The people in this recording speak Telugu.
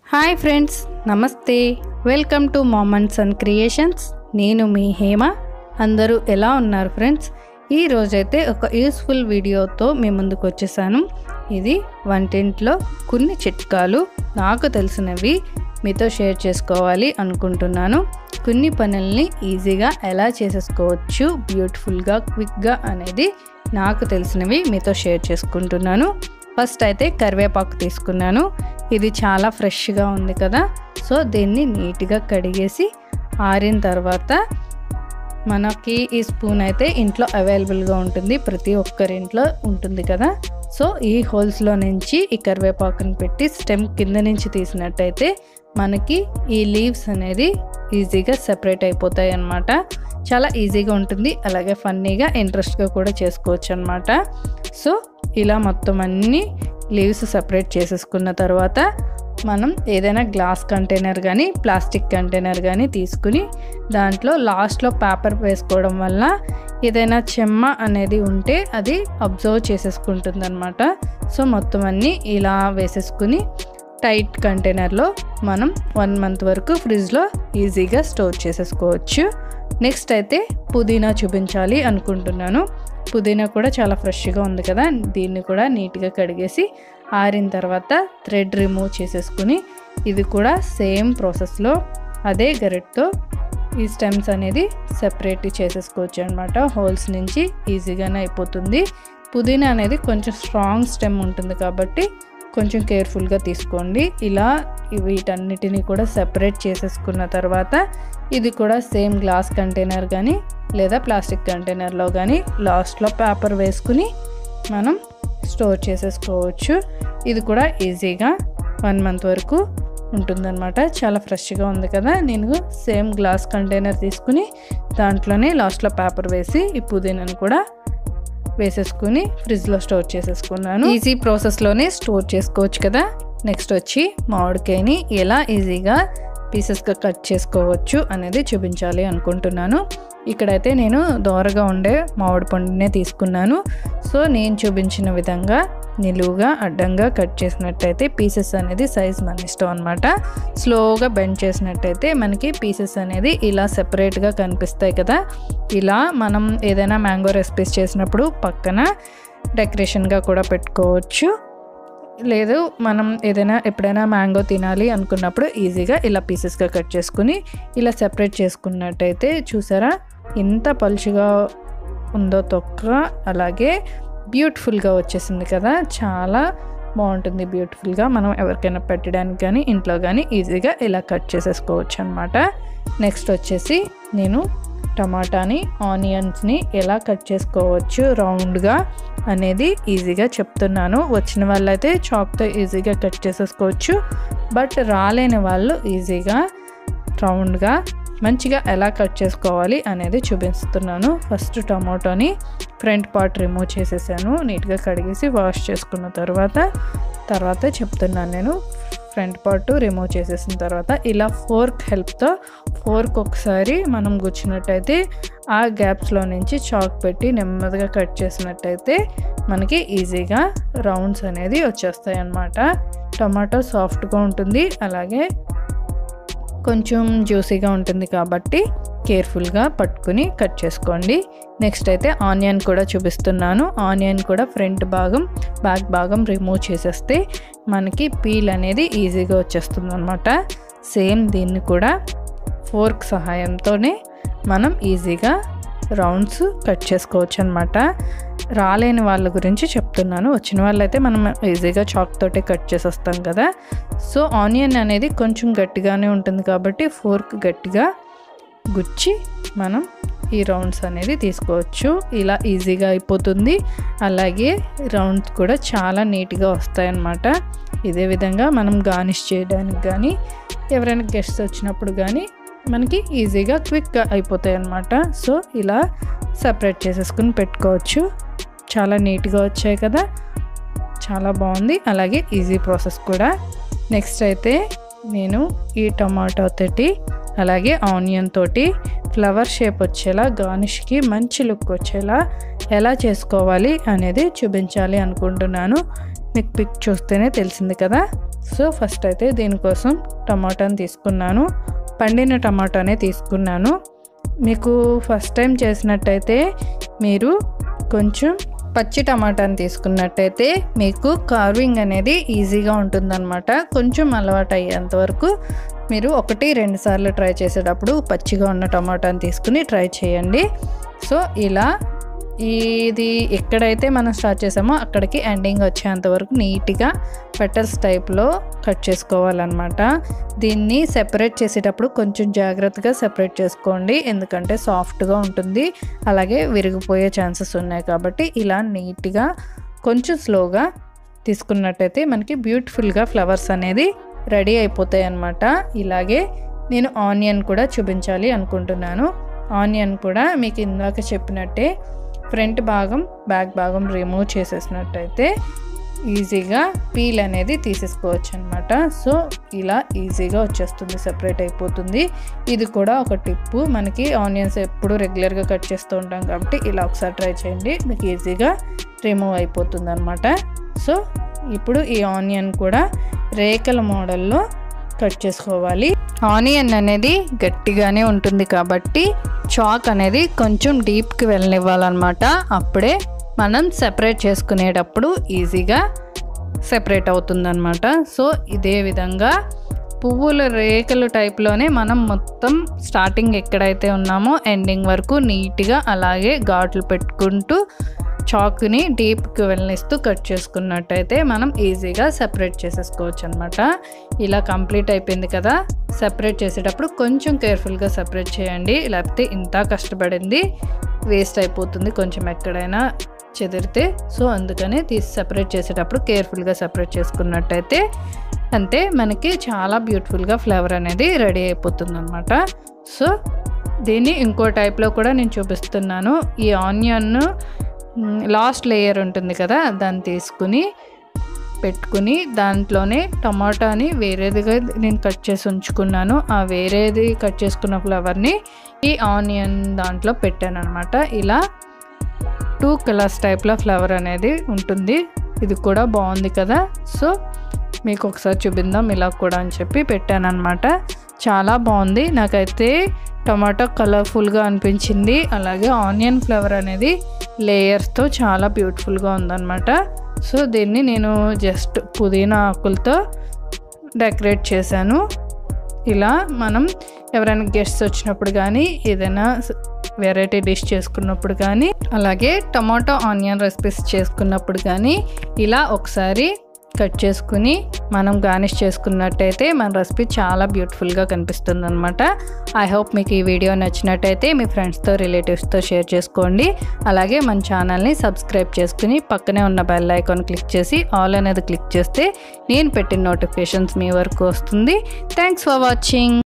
హాయ్ ఫ్రెండ్స్ నమస్తే వెల్కమ్ టు మామన్స్ అండ్ క్రియేషన్స్ నేను మీ హేమ అందరూ ఎలా ఉన్నారు ఫ్రెండ్స్ ఈ రోజైతే ఒక యూస్ఫుల్ వీడియోతో మీ ముందుకు వచ్చేసాను ఇది వంటింట్లో కొన్ని చిట్కాలు నాకు తెలిసినవి మీతో షేర్ చేసుకోవాలి అనుకుంటున్నాను కొన్ని పనుల్ని ఈజీగా ఎలా చేసేసుకోవచ్చు బ్యూటిఫుల్గా క్విక్గా అనేది నాకు తెలిసినవి మీతో షేర్ చేసుకుంటున్నాను ఫస్ట్ అయితే కరివేపాకు తీసుకున్నాను ఇది చాలా ఫ్రెష్గా ఉంది కదా సో దీన్ని నీట్గా కడిగేసి ఆరిన తర్వాత మనకి ఈ స్పూన్ అయితే ఇంట్లో అవైలబుల్గా ఉంటుంది ప్రతి ఒక్కరింట్లో ఉంటుంది కదా సో ఈ హోల్స్లో నుంచి ఈ కరివేపాకుని పెట్టి స్టెమ్ కింద నుంచి తీసినట్టయితే మనకి ఈ లీవ్స్ అనేది ఈజీగా సెపరేట్ అయిపోతాయి అన్నమాట చాలా ఈజీగా ఉంటుంది అలాగే ఫన్నీగా ఇంట్రెస్ట్గా కూడా చేసుకోవచ్చు అనమాట సో ఇలా మొత్తం అన్ని లీవ్స్ సపరేట్ చేసేసుకున్న తర్వాత మనం ఏదైనా గ్లాస్ కంటైనర్ కానీ ప్లాస్టిక్ కంటైనర్ కానీ తీసుకుని దాంట్లో లాస్ట్లో పేపర్ వేసుకోవడం వల్ల ఏదైనా చెమ్మ అనేది ఉంటే అది అబ్జర్వ్ చేసేసుకుంటుంది అనమాట సో మొత్తం అన్నీ ఇలా వేసేసుకుని టైట్ కంటైనర్లో మనం వన్ మంత్ వరకు ఫ్రిడ్జ్లో ఈజీగా స్టోర్ చేసేసుకోవచ్చు నెక్స్ట్ అయితే పుదీనా చూపించాలి అనుకుంటున్నాను పుదీనా కూడా చాలా ఫ్రెష్గా ఉంది కదా దీన్ని కూడా నీట్గా కడిగేసి ఆరిన తర్వాత థ్రెడ్ రిమూవ్ చేసేసుకుని ఇది కూడా సేమ్ ప్రాసెస్లో అదే గరిటతో ఈ స్టెమ్స్ అనేది సెపరేట్ చేసేసుకోవచ్చు అనమాట హోల్స్ నుంచి ఈజీగానే అయిపోతుంది పుదీనా అనేది కొంచెం స్ట్రాంగ్ స్టెమ్ ఉంటుంది కాబట్టి కొంచెం కేర్ఫుల్గా తీసుకోండి ఇలా వీటన్నిటిని కూడా సెపరేట్ చేసేసుకున్న తర్వాత ఇది కూడా సేమ్ గ్లాస్ కంటైనర్ కానీ లేదా ప్లాస్టిక్ కంటైనర్లో కానీ లాస్ట్లో పేపర్ వేసుకుని మనం స్టోర్ చేసేసుకోవచ్చు ఇది కూడా ఈజీగా వన్ మంత్ వరకు ఉంటుందన్నమాట చాలా ఫ్రెష్గా ఉంది కదా నేను సేమ్ గ్లాస్ కంటైనర్ తీసుకుని దాంట్లోనే లాస్ట్లో పేపర్ వేసి ఈ పుదీనాను కూడా వేసేసుకుని ఫ్రిడ్జ్లో స్టోర్ చేసేసుకున్నాను ఈజీ ప్రాసెస్లోనే స్టోర్ చేసుకోవచ్చు కదా నెక్స్ట్ వచ్చి మామిడికాయని ఎలా ఈజీగా పీసెస్గా కట్ చేసుకోవచ్చు అనేది చూపించాలి అనుకుంటున్నాను ఇక్కడైతే నేను దోరగా ఉండే మామిడి పండునే తీసుకున్నాను సో నేను చూపించిన విధంగా నిలువుగా అడ్డంగా కట్ చేసినట్టయితే పీసెస్ అనేది సైజ్ మన ఇష్టం అనమాట స్లోగా బెండ్ చేసినట్టయితే మనకి పీసెస్ అనేది ఇలా సెపరేట్గా కనిపిస్తాయి కదా ఇలా మనం ఏదైనా మ్యాంగో రెసిపీస్ చేసినప్పుడు పక్కన డెకరేషన్గా కూడా పెట్టుకోవచ్చు లేదు మనం ఏదైనా ఎప్పుడైనా మ్యాంగో తినాలి అనుకున్నప్పుడు ఈజీగా ఇలా పీసెస్గా కట్ చేసుకుని ఇలా సెపరేట్ చేసుకున్నట్టయితే చూసారా ఎంత పలుచుగా ఉందో తొక్క అలాగే బ్యూటిఫుల్గా వచ్చేసింది కదా చాలా బాగుంటుంది బ్యూటిఫుల్గా మనం ఎవరికైనా పెట్టడానికి కానీ ఇంట్లో కానీ ఈజీగా ఇలా కట్ చేసేసుకోవచ్చు అనమాట నెక్స్ట్ వచ్చేసి నేను టమాటాని ఆనియన్స్ని ఎలా కట్ చేసుకోవచ్చు రౌండ్గా అనేది ఈజీగా చెప్తున్నాను వచ్చిన వాళ్ళైతే చాక్తో ఈజీగా కట్ చేసేసుకోవచ్చు బట్ రాలేని వాళ్ళు ఈజీగా రౌండ్గా మంచిగా ఎలా కట్ చేసుకోవాలి అనేది చూపిస్తున్నాను ఫస్ట్ టమాటోని ఫ్రంట్ పార్ట్ రిమూవ్ చేసేసాను నీట్గా కడిగేసి వాష్ చేసుకున్న తర్వాత తర్వాత చెప్తున్నాను నేను ఫ్రంట్ పార్ట్ రిమూవ్ చేసేసిన తర్వాత ఇలా ఫోర్క్ హెల్ప్తో ఫోర్క్ ఒకసారి మనం గుచ్చినట్టయితే ఆ గ్యాప్స్లో నుంచి చాక్ పెట్టి నెమ్మదిగా కట్ చేసినట్టయితే మనకి ఈజీగా రౌండ్స్ అనేది వచ్చేస్తాయి అన్నమాట టమాటో సాఫ్ట్గా ఉంటుంది అలాగే కొంచెం జ్యూసీగా ఉంటుంది కాబట్టి కేర్ఫుల్గా పట్టుకుని కట్ చేసుకోండి నెక్స్ట్ అయితే ఆనియన్ కూడా చూపిస్తున్నాను ఆనియన్ కూడా ఫ్రంట్ భాగం బ్యాక్ భాగం రిమూవ్ చేసేస్తే మనకి పీల్ అనేది ఈజీగా వచ్చేస్తుంది అనమాట సేమ్ దీన్ని కూడా ఫోర్క్ సహాయంతోనే మనం ఈజీగా రౌండ్స్ కట్ చేసుకోవచ్చు అనమాట రాలేని వాళ్ళ గురించి చెప్తున్నాను వచ్చిన వాళ్ళైతే మనం ఈజీగా చాక్ తోటే కట్ చేసేస్తాం కదా సో ఆనియన్ అనేది కొంచెం గట్టిగానే ఉంటుంది కాబట్టి ఫోర్క్ గట్టిగా గుచ్చి మనం ఈ రౌండ్స్ అనేది తీసుకోవచ్చు ఇలా ఈజీగా అయిపోతుంది అలాగే రౌండ్స్ కూడా చాలా నీట్గా వస్తాయన్నమాట ఇదే విధంగా మనం గార్నిష్ చేయడానికి కానీ ఎవరైనా గెస్ట్స్ వచ్చినప్పుడు కానీ మనకి ఈజీగా క్విక్గా అయిపోతాయి అన్నమాట సో ఇలా సపరేట్ చేసేసుకుని పెట్టుకోవచ్చు చాలా నీట్గా వచ్చాయి కదా చాలా బాగుంది అలాగే ఈజీ ప్రాసెస్ కూడా నెక్స్ట్ అయితే నేను ఈ టమాటో తోటి అలాగే ఆనియన్ తోటి ఫ్లవర్ షేప్ వచ్చేలా గార్నిష్కి మంచి లుక్ వచ్చేలా ఎలా చేసుకోవాలి అనేది చూపించాలి అనుకుంటున్నాను మీకు పిక్ చూస్తేనే తెలిసింది కదా సో ఫస్ట్ అయితే దీనికోసం టమాటాని తీసుకున్నాను పండిన టమాటానే తీసుకున్నాను మీకు ఫస్ట్ టైం చేసినట్టయితే మీరు కొంచెం పచ్చి టమాటాని తీసుకున్నట్టయితే మీకు కార్వింగ్ అనేది ఈజీగా ఉంటుందన్నమాట కొంచెం అలవాటు అయ్యేంత వరకు మీరు ఒకటి రెండు సార్లు ట్రై చేసేటప్పుడు పచ్చిగా ఉన్న టమాటాని తీసుకుని ట్రై చేయండి సో ఇలా ఇది ఎక్కడైతే మనం స్టార్ట్ చేసామో అక్కడికి ఎండింగ్ వచ్చేంత వరకు నీట్గా పెటల్స్ టైప్లో కట్ చేసుకోవాలన్నమాట దీన్ని సెపరేట్ చేసేటప్పుడు కొంచెం జాగ్రత్తగా సెపరేట్ చేసుకోండి ఎందుకంటే సాఫ్ట్గా ఉంటుంది అలాగే విరిగిపోయే ఛాన్సెస్ ఉన్నాయి కాబట్టి ఇలా నీట్గా కొంచెం స్లోగా తీసుకున్నట్టయితే మనకి బ్యూటిఫుల్గా ఫ్లవర్స్ అనేది రెడీ అయిపోతాయి అన్నమాట ఇలాగే నేను ఆనియన్ కూడా చూపించాలి అనుకుంటున్నాను ఆనియన్ కూడా మీకు ఇందాక చెప్పినట్టే ఫ్రంట్ భాగం బ్యాక్ భాగం రిమూవ్ చేసేసినట్టయితే ఈజీగా పీల్ అనేది తీసేసుకోవచ్చు అనమాట సో ఇలా ఈజీగా వచ్చేస్తుంది సెపరేట్ అయిపోతుంది ఇది కూడా ఒక టిప్పు మనకి ఆనియన్స్ ఎప్పుడు రెగ్యులర్గా కట్ చేస్తూ ఉంటాం కాబట్టి ఇలా ఒకసారి ట్రై చేయండి మీకు ఈజీగా రిమూవ్ అయిపోతుంది అనమాట సో ఇప్పుడు ఈ ఆనియన్ కూడా రేకల మోడల్లో కట్ చేసుకోవాలి ఆనియన్ అనేది గట్టిగానే ఉంటుంది కాబట్టి చాక్ అనేది కొంచెం డీప్కి వెళ్ళనివ్వాలన్నమాట అప్పుడే మనం సెపరేట్ చేసుకునేటప్పుడు ఈజీగా సెపరేట్ అవుతుందన్నమాట సో ఇదే విధంగా పువ్వుల రేఖలు టైప్లోనే మనం మొత్తం స్టార్టింగ్ ఎక్కడైతే ఉన్నామో ఎండింగ్ వరకు నీట్గా అలాగే ఘాట్లు పెట్టుకుంటూ చాకుని డీప్కి వెళ్ళనిస్తూ కట్ చేసుకున్నట్టయితే మనం ఈజీగా సెపరేట్ చేసేసుకోవచ్చు అనమాట ఇలా కంప్లీట్ అయిపోయింది కదా సెపరేట్ చేసేటప్పుడు కొంచెం కేర్ఫుల్గా సెపరేట్ చేయండి లేకపోతే ఇంత కష్టపడింది వేస్ట్ అయిపోతుంది కొంచెం ఎక్కడైనా చెదిరితే సో అందుకని తీసి సెపరేట్ చేసేటప్పుడు కేర్ఫుల్గా సెపరేట్ చేసుకున్నట్టయితే అంతే మనకి చాలా బ్యూటిఫుల్గా ఫ్లేవర్ అనేది రెడీ అయిపోతుంది అనమాట సో దీన్ని ఇంకో టైప్లో కూడా నేను చూపిస్తున్నాను ఈ ఆనియన్ లాస్ట్ లేయర్ ఉంటుంది కదా దాన్ని తీసుకుని పెట్టుకుని దాంట్లోనే టమాటాని వేరేదిగా నేను కట్ చేసి ఉంచుకున్నాను ఆ వేరేది కట్ చేసుకున్న ఫ్లవర్ని ఈ ఆనియన్ దాంట్లో పెట్టాను అనమాట ఇలా టూ కలర్స్ టైప్లో ఫ్లవర్ అనేది ఉంటుంది ఇది కూడా బాగుంది కదా సో మీకు ఒకసారి చూపిందాం ఇలా కూడా అని చెప్పి పెట్టాను అనమాట చాలా బాగుంది నాకైతే టమాటో కలర్ఫుల్గా అనిపించింది అలాగే ఆనియన్ ఫ్లేవర్ అనేది లేయర్స్తో చాలా బ్యూటిఫుల్గా ఉందన్నమాట సో దీన్ని నేను జస్ట్ పుదీనా ఆకులతో డెకరేట్ చేశాను ఇలా మనం ఎవరైనా గెస్ట్స్ వచ్చినప్పుడు కానీ ఏదైనా వెరైటీ డిష్ చేసుకున్నప్పుడు కానీ అలాగే టమాటో ఆనియన్ రెసిపీస్ చేసుకున్నప్పుడు కానీ ఇలా ఒకసారి కట్ చేసుకుని మనం గార్నిష్ చేసుకున్నట్టయితే మన రెసిపీ చాలా బ్యూటిఫుల్గా కనిపిస్తుంది అనమాట ఐ హోప్ మీకు ఈ వీడియో నచ్చినట్టయితే మీ ఫ్రెండ్స్తో రిలేటివ్స్తో షేర్ చేసుకోండి అలాగే మన ఛానల్ని సబ్స్క్రైబ్ చేసుకుని పక్కనే ఉన్న బెల్ ఐకాన్ క్లిక్ చేసి ఆల్ అనేది క్లిక్ చేస్తే నేను పెట్టిన నోటిఫికేషన్స్ మీ వరకు వస్తుంది థ్యాంక్స్ ఫర్ వాచింగ్